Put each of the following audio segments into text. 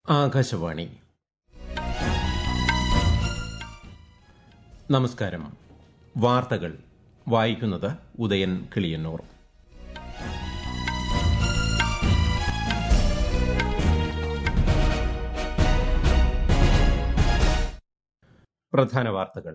ആകാശവാണി നമസ്കാരം വാർത്തകൾ വായിക്കുന്നത് ഉദയൻ കിളിയന്നൂർ പ്രധാന വാർത്തകൾ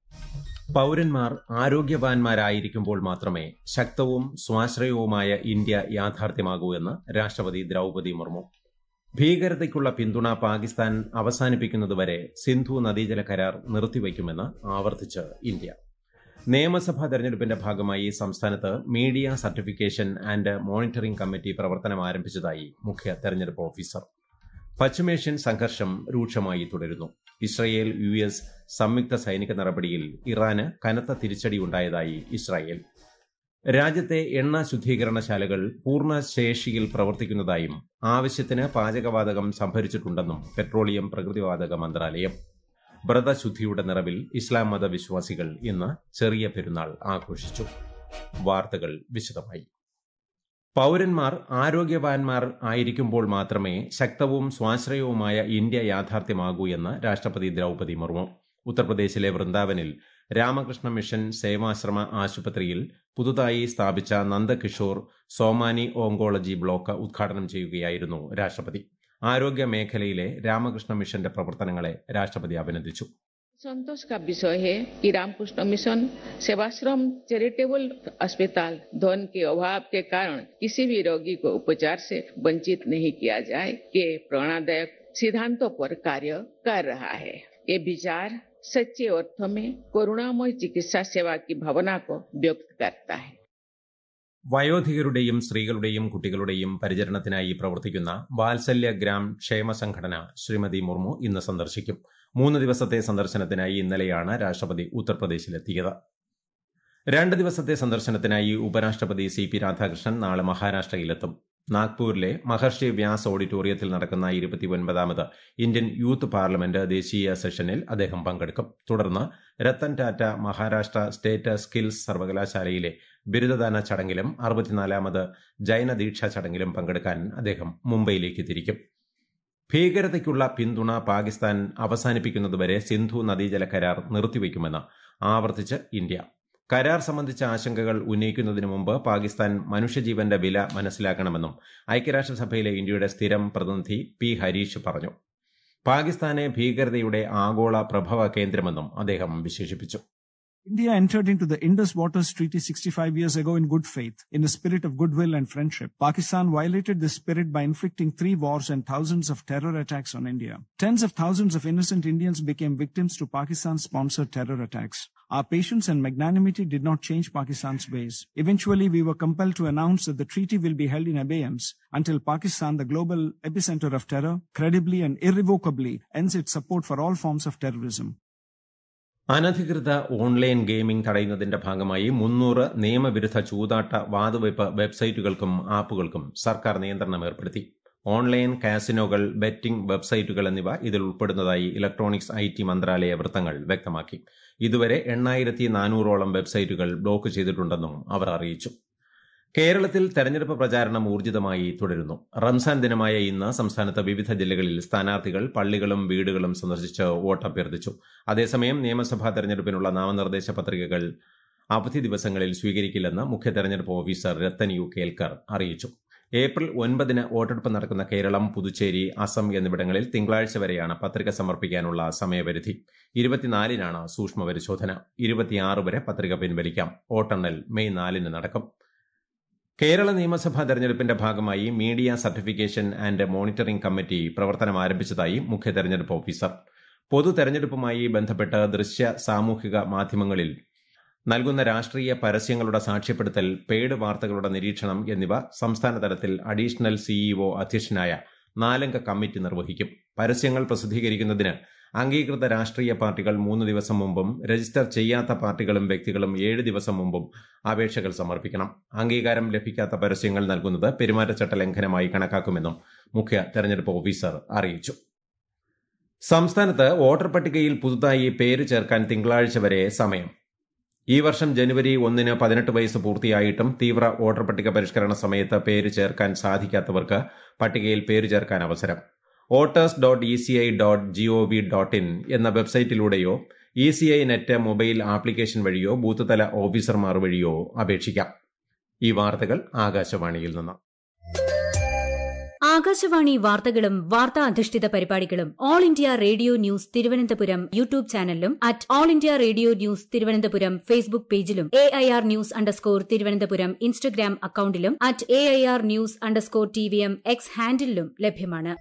പൌരന്മാർ ആരോഗ്യവാന്മാരായിരിക്കുമ്പോൾ മാത്രമേ ശക്തവും സ്വാശ്രയവുമായ ഇന്ത്യ യാഥാർത്ഥ്യമാകൂ എന്ന് രാഷ്ട്രപതി ദ്രൌപതി മുർമു ഭീകരതയ്ക്കുള്ള പിന്തുണ പാകിസ്ഥാൻ അവസാനിപ്പിക്കുന്നതുവരെ സിന്ധു നദീജല കരാർ നിർത്തിവയ്ക്കുമെന്ന് ആവർത്തിച്ച് ഇന്ത്യ നിയമസഭാ തെരഞ്ഞെടുപ്പിന്റെ ഭാഗമായി സംസ്ഥാനത്ത് media certification and monitoring committee പ്രവർത്തനം ആരംഭിച്ചതായി മുഖ്യ തെരഞ്ഞെടുപ്പ് ഓഫീസർ പശ്ചിമേഷ്യൻ സംഘർഷം രൂക്ഷമായി തുടരുന്നു ഇസ്രയേൽ യു എസ് സംയുക്ത സൈനിക നടപടിയിൽ ഇറാന് കനത്ത തിരിച്ചടിയുണ്ടായതായി ഇസ്രായേൽ രാജ്യത്തെ എണ്ണ ശുദ്ധീകരണശാലകൾ പൂർണ്ണ ശേഷിയിൽ പ്രവർത്തിക്കുന്നതായും ആവശ്യത്തിന് പാചകവാതകം സംഭരിച്ചിട്ടുണ്ടെന്നും പെട്രോളിയം പ്രകൃതിവാതക മന്ത്രാലയം വ്രതശുദ്ധിയുടെ നിറവിൽ ഇസ്ലാം മത വിശ്വാസികൾ ഇന്ന് ചെറിയ പെരുന്നാൾ ആഘോഷിച്ചു വാർത്തകൾ വിശദമായി പൌരന്മാർ ആരോഗ്യവാന്മാർ ആയിരിക്കുമ്പോൾ മാത്രമേ ശക്തവും സ്വാശ്രയവുമായ ഇന്ത്യ യാഥാർത്ഥ്യമാകൂ എന്ന് രാഷ്ട്രപതി ദ്രൌപതി മുർമു ഉത്തർപ്രദേശിലെ വൃന്ദാവനിൽ രാമകൃഷ്ണ മിഷൻ സേവാശ്രമ ആശുപത്രിയിൽ പുതുതായി സ്ഥാപിച്ച നന്ദകിഷോർ സോമാനി ഓങ്കോളജി ബ്ലോക്ക് ഉദ്ഘാടനം ചെയ്യുകയായിരുന്നു രാഷ്ട്രപതി ആരോഗ്യ മേഖലയിലെ രാമകൃഷ്ണ മിഷന്റെ പ്രവർത്തനങ്ങളെ രാഷ്ട്രപതി അഭിനന്ദിച്ചു संतोष का विषय है कि रामकृष्ण मिशन सेवाश्रम चैरिटेबल अस्पताल धन के अभाव के कारण किसी भी रोगी को उपचार से वंचित नहीं किया जाए के प्रेरणादायक सिद्धांतों पर कार्य कर रहा है ये विचार सच्चे अर्थों में करुणामय चिकित्सा सेवा की भावना को व्यक्त करता है വയോധികരുടെയും സ്ത്രീകളുടെയും കുട്ടികളുടെയും പരിചരണത്തിനായി പ്രവർത്തിക്കുന്ന വാത്സല്യ ഗ്രാം ക്ഷേമ സംഘടന ശ്രീമതി മുർമു ഇന്ന് സന്ദർശിക്കും മൂന്ന് ദിവസത്തെ സന്ദർശനത്തിനായി ഇന്നലെയാണ് രാഷ്ട്രപതി ഉത്തർപ്രദേശിലെത്തിയത് രണ്ട് ദിവസത്തെ സന്ദർശനത്തിനായി ഉപരാഷ്ട്രപതി സി പി രാധാകൃഷ്ണൻ നാളെ മഹാരാഷ്ട്രയിലെത്തും നാഗ്പൂരിലെ മഹർഷി വ്യാസ് ഓഡിറ്റോറിയത്തിൽ നടക്കുന്ന ഇരുപത്തിയൊൻപതാമത് ഇന്ത്യൻ യൂത്ത് പാർലമെന്റ് ദേശീയ സെഷനിൽ അദ്ദേഹം പങ്കെടുക്കും തുടർന്ന് രത്തൻ ടാറ്റ മഹാരാഷ്ട്ര സ്റ്റേറ്റ് സ്കിൽസ് സർവകലാശാലയിലെ ബിരുദദാന ചടങ്ങിലും അറുപത്തിനാലാമത് ജൈന ദീക്ഷാ ചടങ്ങിലും പങ്കെടുക്കാൻ അദ്ദേഹം മുംബൈയിലേക്ക് തിരിക്കും ഭീകരതയ്ക്കുള്ള പിന്തുണ പാകിസ്ഥാൻ അവസാനിപ്പിക്കുന്നതുവരെ സിന്ധു നദീജല കരാർ നിർത്തിവയ്ക്കുമെന്ന് ആവർത്തിച്ച് ഇന്ത്യ കരാർ സംബന്ധിച്ച ആശങ്കകൾ ഉന്നയിക്കുന്നതിന് മുമ്പ് പാകിസ്ഥാൻ മനുഷ്യജീവന്റെ വില മനസ്സിലാക്കണമെന്നും ഐക്യരാഷ്ട്രസഭയിലെ ഇന്ത്യയുടെ സ്ഥിരം പ്രതിനിധി പി ഹരീഷ് പറഞ്ഞു പാകിസ്ഥാനെ ഭീകരതയുടെ ആഗോള പ്രഭവ കേന്ദ്രമെന്നും അദ്ദേഹം വിശേഷിപ്പിച്ചു India entered into the Indus Waters Treaty 65 years ago in good faith, in a spirit of goodwill and friendship. Pakistan violated this spirit by inflicting three wars and thousands of terror attacks on India. Tens of thousands of innocent Indians became victims to Pakistan-sponsored terror attacks. Our patience and magnanimity did not change Pakistan's ways. Eventually, we were compelled to announce that the treaty will be held in abeyance until Pakistan, the global epicenter of terror, credibly and irrevocably ends its support for all forms of terrorism. അനധികൃത online gaming തടയുന്നതിന്റെ ഭാഗമായി മുന്നൂറ് നിയമവിരുദ്ധ ചൂതാട്ട വാതുവയ്പ് വെബ്സൈറ്റുകൾക്കും ആപ്പുകൾക്കും സർക്കാർ നിയന്ത്രണം ഏർപ്പെടുത്തി online കാസിനോകൾ betting വെബ്സൈറ്റുകൾ എന്നിവ ഇതിൽ ഉൾപ്പെടുന്നതായി ഇലക്ട്രോണിക്സ് ഐ ടി മന്ത്രാലയ വൃത്തങ്ങൾ വ്യക്തമാക്കി ഇതുവരെ എണ്ണായിരത്തി നാനൂറോളം വെബ്സൈറ്റുകൾ ബ്ലോക്ക് ചെയ്തിട്ടുണ്ടെന്നും അവർ അറിയിച്ചു കേരളത്തിൽ തെരഞ്ഞെടുപ്പ് പ്രചാരണം ഊർജിതമായി തുടരുന്നു റംസാൻ ദിനമായ ഇന്ന് സംസ്ഥാനത്ത് വിവിധ ജില്ലകളിൽ സ്ഥാനാർത്ഥികൾ പള്ളികളും വീടുകളും സന്ദർശിച്ച് വോട്ടഭ്യർത്ഥിച്ചു അതേസമയം നിയമസഭാ തെരഞ്ഞെടുപ്പിനുള്ള നാമനിർദ്ദേശ പത്രികകൾ അവധി ദിവസങ്ങളിൽ സ്വീകരിക്കില്ലെന്ന് മുഖ്യ തെരഞ്ഞെടുപ്പ് ഓഫീസർ രത്തൻ യു കേൽക്കർ അറിയിച്ചു ഏപ്രിൽ ഒൻപതിന് വോട്ടെടുപ്പ് നടക്കുന്ന കേരളം പുതുച്ചേരി അസം എന്നിവിടങ്ങളിൽ തിങ്കളാഴ്ച വരെയാണ് പത്രിക സമർപ്പിക്കാനുള്ള സമയപരിധി ഇരുപത്തിനാലിനാണ് സൂക്ഷ്മ പരിശോധന ഇരുപത്തിയാറ് വരെ പത്രിക പിൻവലിക്കാം വോട്ടെണ്ണൽ മെയ് നാലിന് നടക്കും കേരള നിയമസഭാ തെരഞ്ഞെടുപ്പിന്റെ ഭാഗമായി media certification and monitoring committee പ്രവർത്തനം ആരംഭിച്ചതായി മുഖ്യ തെരഞ്ഞെടുപ്പ് ഓഫീസർ പൊതു തെരഞ്ഞെടുപ്പുമായി ബന്ധപ്പെട്ട് ദൃശ്യ സാമൂഹിക മാധ്യമങ്ങളിൽ നൽകുന്ന രാഷ്ട്രീയ പരസ്യങ്ങളുടെ സാക്ഷ്യപ്പെടുത്തൽ പെയ്ഡ് വാർത്തകളുടെ നിരീക്ഷണം എന്നിവ സംസ്ഥാന തലത്തിൽ അഡീഷണൽ സിഇഒ അധ്യക്ഷനായ നാലംഗ കമ്മിറ്റി നിർവഹിക്കും പരസ്യങ്ങൾ പ്രസിദ്ധീകരിക്കുന്നതിന് അംഗീകൃത രാഷ്ട്രീയ പാർട്ടികൾ മൂന്ന് ദിവസം മുമ്പും രജിസ്റ്റർ ചെയ്യാത്ത പാർട്ടികളും വ്യക്തികളും ഏഴ് ദിവസം മുമ്പും അപേക്ഷകൾ സമർപ്പിക്കണം അംഗീകാരം ലഭിക്കാത്ത പരസ്യങ്ങൾ നൽകുന്നത് പെരുമാറ്റച്ചട്ട ലംഘനമായി കണക്കാക്കുമെന്നും മുഖ്യ തെരഞ്ഞെടുപ്പ് ഓഫീസർ അറിയിച്ചു സംസ്ഥാനത്ത് വോട്ടർ പട്ടികയിൽ പുതുതായി പേര് ചേർക്കാൻ തിങ്കളാഴ്ച വരെ സമയം ഈ വർഷം ജനുവരി ഒന്നിന് പതിനെട്ട് വയസ്സ് പൂർത്തിയായിട്ടും തീവ്ര വോട്ടർ പട്ടിക പരിഷ്കരണ സമയത്ത് പേര് ചേർക്കാൻ സാധിക്കാത്തവർക്ക് പട്ടികയിൽ പേര് ചേർക്കാൻ അവസരം voters dot E C I dot G O V dot in എന്ന വെബ്സൈറ്റിലൂടെയോ E C I net mobile application വഴിയോ ബൂത്ത് തല ഓഫീസർമാർ വഴിയോ അപേക്ഷിക്കാം ഈ വാർത്തകൾ ആകാശവാണിയിൽ നിന്ന് ആകാശവാണി വാർത്തകളും വാർത്താ അധിഷ്ഠിത പരിപാടികളും all India radio news Thiruvananthapuram YouTube ചാനലിലും at all India radio news Thiruvananthapuram Facebook പേജിലും A I R news underscore Thiruvananthapuram Instagram അക്കൌണ്ടിലും at A I R news underscore T V M X ഹാൻഡിലും ലഭ്യമാണ്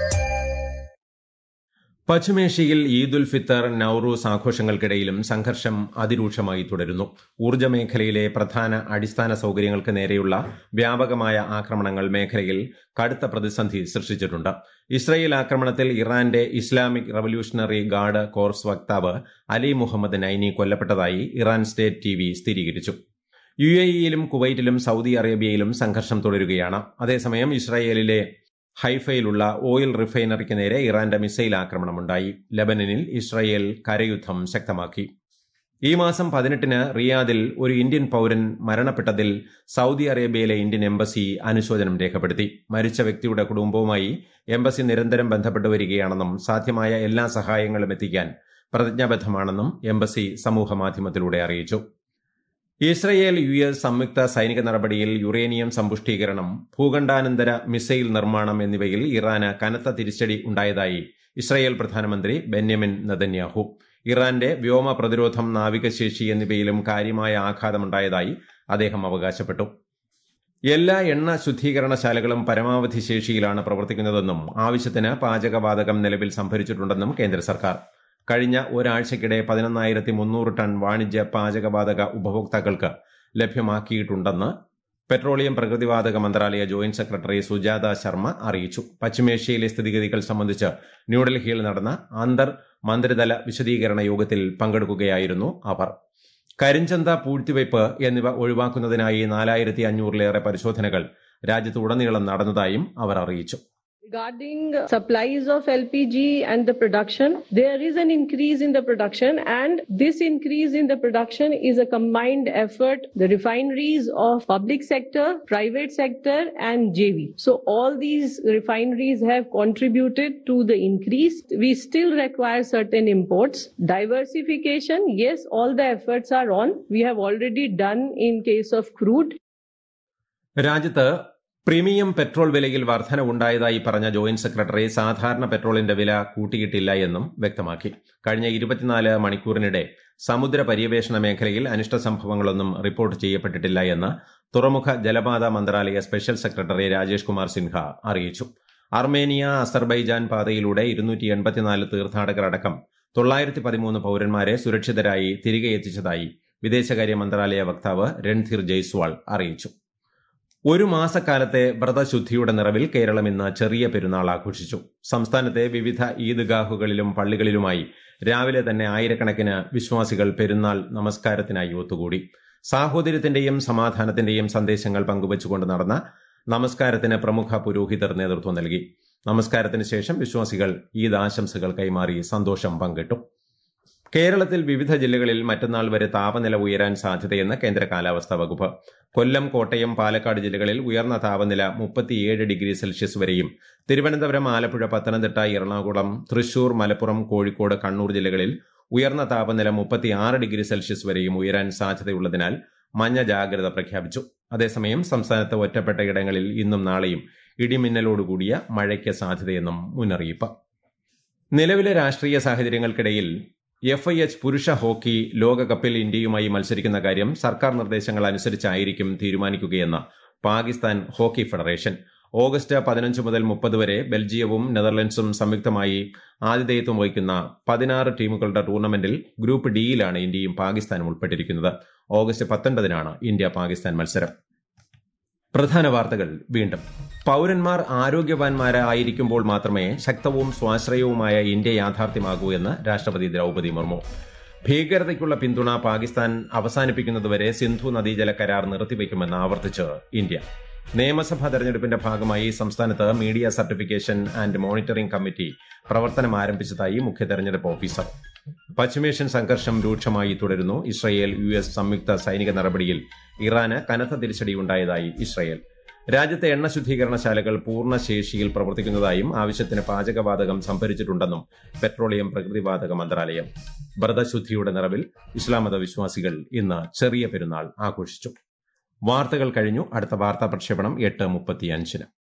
പശ്ചിമേഷ്യയിൽ ഈദ് ഉൽ ഫിത്തർ നൌറൂസ് ആഘോഷങ്ങൾക്കിടയിലും സംഘർഷം അതിരൂക്ഷമായി തുടരുന്നു ഊർജ്ജ മേഖലയിലെ പ്രധാന അടിസ്ഥാന സൌകര്യങ്ങൾക്ക് നേരെയുള്ള വ്യാപകമായ ആക്രമണങ്ങൾ മേഖലയിൽ കടുത്ത പ്രതിസന്ധി സൃഷ്ടിച്ചിട്ടുണ്ട് ഇസ്രയേൽ ആക്രമണത്തിൽ ഇറാന്റെ ഇസ്ലാമിക് റവല്യൂഷണറി ഗാർഡ് കോർസ് വക്താവ് അലി മുഹമ്മദ് നൈനി കൊല്ലപ്പെട്ടതായി ഇറാൻ സ്റ്റേറ്റ് ടി വി സ്ഥിരീകരിച്ചു യു എ ഇയിലും കുവൈറ്റിലും സൌദി അറേബ്യയിലും സംഘർഷം തുടരുകയാണ് അതേസമയം ഇസ്രായേലിലെ ഹൈഫയിലുള്ള ഓയിൽ റിഫൈനറിക്ക് നേരെ ഇറാന്റെ മിസൈൽ ആക്രമണമുണ്ടായി ലബനനിൽ ഇസ്രായേൽ കരയുദ്ധം ശക്തമാക്കി ഈ മാസം പതിനെട്ടിന് റിയാദിൽ ഒരു ഇന്ത്യൻ പൌരൻ മരണപ്പെട്ടതിൽ സൌദി അറേബ്യയിലെ ഇന്ത്യൻ എംബസി അനുശോചനം രേഖപ്പെടുത്തി മരിച്ച വ്യക്തിയുടെ കുടുംബവുമായി എംബസി നിരന്തരം ബന്ധപ്പെട്ടു വരികയാണെന്നും സാധ്യമായ എല്ലാ സഹായങ്ങളും എത്തിക്കാൻ പ്രതിജ്ഞാബദ്ധമാണെന്നും എംബസി സമൂഹമാധ്യമത്തിലൂടെ അറിയിച്ചു ഇസ്രയേൽ യു എസ് സംയുക്ത സൈനിക നടപടിയിൽ യുറേനിയം സമ്പുഷ്ടീകരണം ഭൂഖണ്ഡാനന്തര മിസൈൽ നിർമ്മാണം എന്നിവയിൽ ഇറാന് കനത്ത തിരിച്ചടി ഉണ്ടായതായി ഇസ്രയേൽ പ്രധാനമന്ത്രി ബെന്യമിൻ നെതന്യാഹു ഇറാന്റെ വ്യോമ പ്രതിരോധം നാവികശേഷി എന്നിവയിലും കാര്യമായ ആഘാതമുണ്ടായതായി അദ്ദേഹം അവകാശപ്പെട്ടു എല്ലാ എണ്ണ ശുദ്ധീകരണശാലകളും പരമാവധി ശേഷിയിലാണ് പ്രവർത്തിക്കുന്നതെന്നും ആവശ്യത്തിന് പാചകവാതകം നിലവിൽ സംഭരിച്ചിട്ടുണ്ടെന്നും കേന്ദ്ര സർക്കാർ കഴിഞ്ഞ ഒരാഴ്ചയ്ക്കിടെ പതിനൊന്നായിരത്തി മുന്നൂറ് ടൺ വാണിജ്യ പാചകവാതക ഉപഭോക്താക്കൾക്ക് ലഭ്യമാക്കിയിട്ടുണ്ടെന്ന് പെട്രോളിയം പ്രകൃതിവാതക മന്ത്രാലയ ജോയിന്റ് സെക്രട്ടറി സുജാത ശർമ്മ അറിയിച്ചു പശ്ചിമേഷ്യയിലെ സ്ഥിതിഗതികൾ സംബന്ധിച്ച് ന്യൂഡൽഹിയിൽ നടന്ന അന്തർ മന്ത്രിതല വിശദീകരണ യോഗത്തിൽ പങ്കെടുക്കുകയായിരുന്നു അവർ കരിഞ്ചന്ത പൂഴ്ത്തിവയ്പ് എന്നിവ ഒഴിവാക്കുന്നതിനായി നാലായിരത്തി അഞ്ഞൂറിലേറെ പരിശോധനകൾ രാജ്യത്തുടനീളം നടന്നതായും അവർ അറിയിച്ചു Regarding supplies of LPG and the production, there is an increase in the production and this increase in the production is a combined effort, the refineries of public sector, private sector and JV. So all these refineries have contributed to the increase. We still require certain imports. Diversification, yes, all the efforts are on. We have already done in case of crude. രാജ്യത്ത് premium petrol വിലയിൽ വർധന ഉണ്ടായതായി പറഞ്ഞ joint secretary സാധാരണ പെട്രോളിന്റെ വില കൂട്ടിയിട്ടില്ല എന്നും വ്യക്തമാക്കി കഴിഞ്ഞ ഇരുപത്തിനാല് മണിക്കൂറിനിടെ സമുദ്ര പര്യവേഷണ മേഖലയിൽ അനിഷ്ട സംഭവങ്ങളൊന്നും റിപ്പോർട്ട് ചെയ്യപ്പെട്ടിട്ടില്ല എന്ന് തുറമുഖ ജലപാത മന്ത്രാലയ സ്പെഷ്യൽ സെക്രട്ടറി രാജേഷ് കുമാർ സിൻഹ അറിയിച്ചു അർമേനിയ അസർബൈജാൻ പാതയിലൂടെ ഇരുന്നൂറ്റി എൺപത്തിനാല് തീർത്ഥാടകർ അടക്കം തൊള്ളായിരത്തി പതിമൂന്ന് പൌരന്മാരെ സുരക്ഷിതരായി തിരികെ എത്തിച്ചതായി വിദേശകാര്യ മന്ത്രാലയ വക്താവ് രൺധീർ ജയ്സ്വാൾ അറിയിച്ചു ഒരു മാസക്കാലത്തെ വ്രതശുദ്ധിയുടെ നിറവിൽ കേരളം ഇന്ന് ചെറിയ പെരുന്നാൾ ആഘോഷിച്ചു സംസ്ഥാനത്തെ വിവിധ ഈദ്ഗാഹുകളിലും പള്ളികളിലുമായി രാവിലെ തന്നെ ആയിരക്കണക്കിന് വിശ്വാസികൾ പെരുന്നാൾ നമസ്കാരത്തിനായി ഒത്തുകൂടി സാഹോദര്യത്തിന്റെയും സമാധാനത്തിന്റെയും സന്ദേശങ്ങൾ പങ്കുവച്ചുകൊണ്ട് നടന്ന നമസ്കാരത്തിന് പ്രമുഖ പുരോഹിതർ നേതൃത്വം നൽകി നമസ്കാരത്തിന് ശേഷം വിശ്വാസികൾ ഈദ് ആശംസകൾ കൈമാറി സന്തോഷം പങ്കിട്ടു കേരളത്തിൽ വിവിധ ജില്ലകളിൽ മറ്റന്നാൾ വരെ താപനില ഉയരാൻ സാധ്യതയെന്ന് കേന്ദ്ര കാലാവസ്ഥാ വകുപ്പ് കൊല്ലം കോട്ടയം പാലക്കാട് ജില്ലകളിൽ ഉയർന്ന താപനില മുപ്പത്തിയേഴ് ഡിഗ്രി സെൽഷ്യസ് വരെയും തിരുവനന്തപുരം ആലപ്പുഴ പത്തനംതിട്ട എറണാകുളം തൃശൂർ മലപ്പുറം കോഴിക്കോട് കണ്ണൂർ ജില്ലകളിൽ ഉയർന്ന താപനില മുപ്പത്തിയാറ് ഡിഗ്രി സെൽഷ്യസ് വരെയും ഉയരാൻ സാധ്യതയുള്ളതിനാൽ മഞ്ഞ ജാഗ്രത പ്രഖ്യാപിച്ചു അതേസമയം സംസ്ഥാനത്ത് ഒറ്റപ്പെട്ട ഇടങ്ങളിൽ ഇന്നും നാളെയും ഇടിമിന്നലോടുകൂടിയ മഴയ്ക്ക് സാധ്യതയെന്നും മുന്നറിയിപ്പ് നിലവിലെ രാഷ്ട്രീയ സാഹചര്യങ്ങൾക്കിടയിൽ എഫ് ഐ എച്ച് പുരുഷ ഹോക്കി ലോകകപ്പിൽ ഇന്ത്യയുമായി മത്സരിക്കുന്ന കാര്യം സർക്കാർ നിർദ്ദേശങ്ങൾ അനുസരിച്ചായിരിക്കും തീരുമാനിക്കുകയെന്ന് പാകിസ്ഥാൻ ഹോക്കി ഫെഡറേഷൻ ഓഗസ്റ്റ് പതിനഞ്ച് മുതൽ മുപ്പത് വരെ ബെൽജിയവും നെതർലൻഡ്സും സംയുക്തമായി ആതിഥേയത്വം വഹിക്കുന്ന പതിനാറ് ടീമുകളുടെ ടൂർണമെന്റിൽ ഗ്രൂപ്പ് ഡിയിലാണ് ഇന്ത്യയും പാകിസ്ഥാനും ഉൾപ്പെട്ടിരിക്കുന്നത് ഓഗസ്റ്റ് പത്തൊൻപതിനാണ് ഇന്ത്യ പാകിസ്ഥാൻ മത്സരം പ്രധാന വാർത്തകൾ വീണ്ടും പൌരന്മാർ ആരോഗ്യവാന്മാരായിരിക്കുമ്പോൾ മാത്രമേ ശക്തവും സ്വാശ്രയവുമായ ഇന്ത്യ യാഥാർത്ഥ്യമാകൂ എന്ന് രാഷ്ട്രപതി ദ്രൌപതി മുർമു ഭീകരതയ്ക്കുള്ള പിന്തുണ പാകിസ്ഥാൻ അവസാനിപ്പിക്കുന്നതുവരെ സിന്ധു നദീജല കരാർ നിർത്തിവെക്കുമെന്ന് ആവർത്തിച്ച് ഇന്ത്യ നിയമസഭാ തെരഞ്ഞെടുപ്പിന്റെ ഭാഗമായി സംസ്ഥാനത്ത് media certification and monitoring committee പ്രവർത്തനം ആരംഭിച്ചതായി മുഖ്യ തെരഞ്ഞെടുപ്പ് ഓഫീസർ പശ്ചിമേഷ്യൻ സംഘർഷം രൂക്ഷമായി തുടരുന്നു ഇസ്രയേൽ യു എസ് സംയുക്ത സൈനിക നടപടിയിൽ ഇറാന് കനത്ത തിരിച്ചടിയുണ്ടായതായി ഇസ്രയേൽ രാജ്യത്തെ എണ്ണ ശുദ്ധീകരണശാലകൾ പൂർണ്ണ ശേഷിയിൽ പ്രവർത്തിക്കുന്നതായും ആവശ്യത്തിന് പാചകവാതകം സംഭരിച്ചിട്ടുണ്ടെന്നും പെട്രോളിയം പ്രകൃതിവാതക മന്ത്രാലയം വ്രതശുദ്ധിയുടെ നിറവിൽ ഇസ്ലാം മത വിശ്വാസികൾ ഇന്ന് ചെറിയ പെരുന്നാൾ ആഘോഷിച്ചു വാർത്തകൾ കഴിഞ്ഞു അടുത്ത വാർത്താ പ്രക്ഷേപണം എട്ട് മുപ്പത്തിയഞ്ചിന്